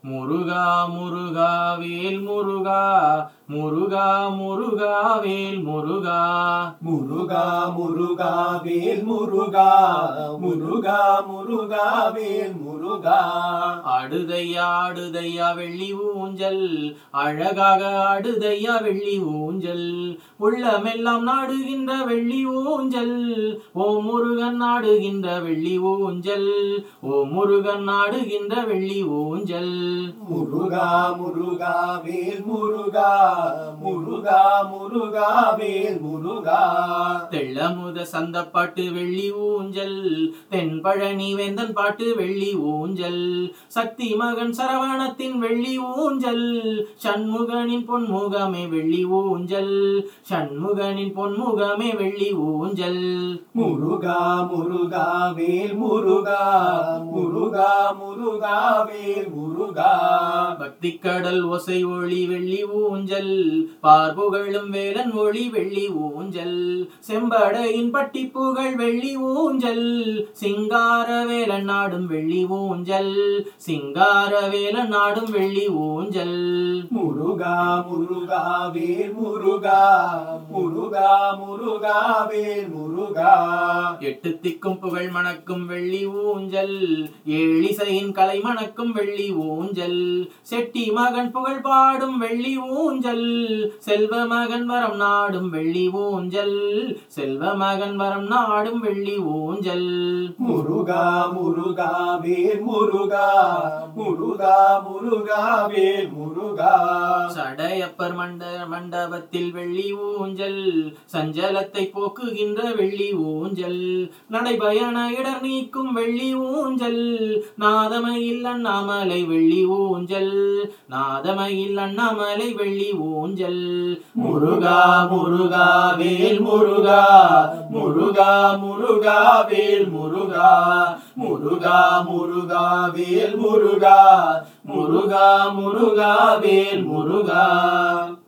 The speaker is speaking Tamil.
முருகா முருகா வேல் முருகா முருகா முருகா வேல் முருகா முருகா முருகா வேல் முருகா முருகா முருகா வேல் முருகா ஆடுதையா ஆடுதையா வெள்ளி ஊஞ்சல் அழகாக ஆடுதையா வெள்ளி ஊஞ்சல் உள்ளமெல்லாம் நாடுகின்ற வெள்ளி ஊஞ்சல் ஓ முருகன் நாடுகின்ற வெள்ளி ஊஞ்சல் ஓ முருகன் நாடுகின்ற வெள்ளி ஊஞ்சல் முருகா முருகா வேல் முருகா முருகா முருகா வேல் முருகா தெள்ளமுத சந்தப்பாட்டு வெள்ளி ஊஞ்சல் தென்பழனி வேந்தன் பாட்டு வெள்ளி ஊஞ்சல் சக்தி மகன் சரவணத்தின் வெள்ளி ஊஞ்சல் சண்முகனின் பொன்முகமே வெள்ளி ஊஞ்சல் சண்முகனின் பொன்முகமே வெள்ளி ஊஞ்சல் முருகா முருகா வேல் முருகா முருகா முருகா வேல் முருகா பக்தி கடல் ஒசை ஒளி வெள்ளி ஊஞ்சல் பார்புகழும் வேலன் ஒளி வெள்ளி ஊஞ்சல் செம்படையின் பட்டி புகழ் வெள்ளி ஊஞ்சல் சிங்கார வேலன் நாடும் வெள்ளி ஊஞ்சல் சிங்கார வேலன் நாடும் வெள்ளி ஊஞ்சல் முருகா முருகா வேல் முருகா முருகா முருகா வேல் முருகா எட்டு திக்கும் புகழ் மணக்கும் வெள்ளி ஊஞ்சல் ஏழிசையின் கலை மணக்கும் வெள்ளி ஊஞ்சல் செட்டி மகன் புகழ் பாடும் வெள்ளி ஊஞ்சல் செல்வ மகன் வரம் நாடும் வெள்ளி ஊஞ்சல் செல்வ மகன் வரம் நாடும் வெள்ளி ஊஞ்சல் முருகா முருகா வேல் முருகா முருகா முருகா வேல் முருகா சடையப்பர் மண்ட மண்டபத்தில் வெள்ளி ஊஞ்சல் சஞ்சலத்தை போக்குகின்ற வெள்ளி ஊஞ்சல் நடைபயண இடர் நீக்கும் வெள்ளி ஊஞ்சல் நாதமையில் அண்ணாமலை வெள்ளி ஊஞ்சல் நாதமையில் அண்ணாமலை வெள்ளி ஊஞ்சல் முருகா முருகா வேல் முருகா முருகா முருகா வேல் முருகா முருகா முருகா வேல் முருகா முருகா முருகா வேல் முருகா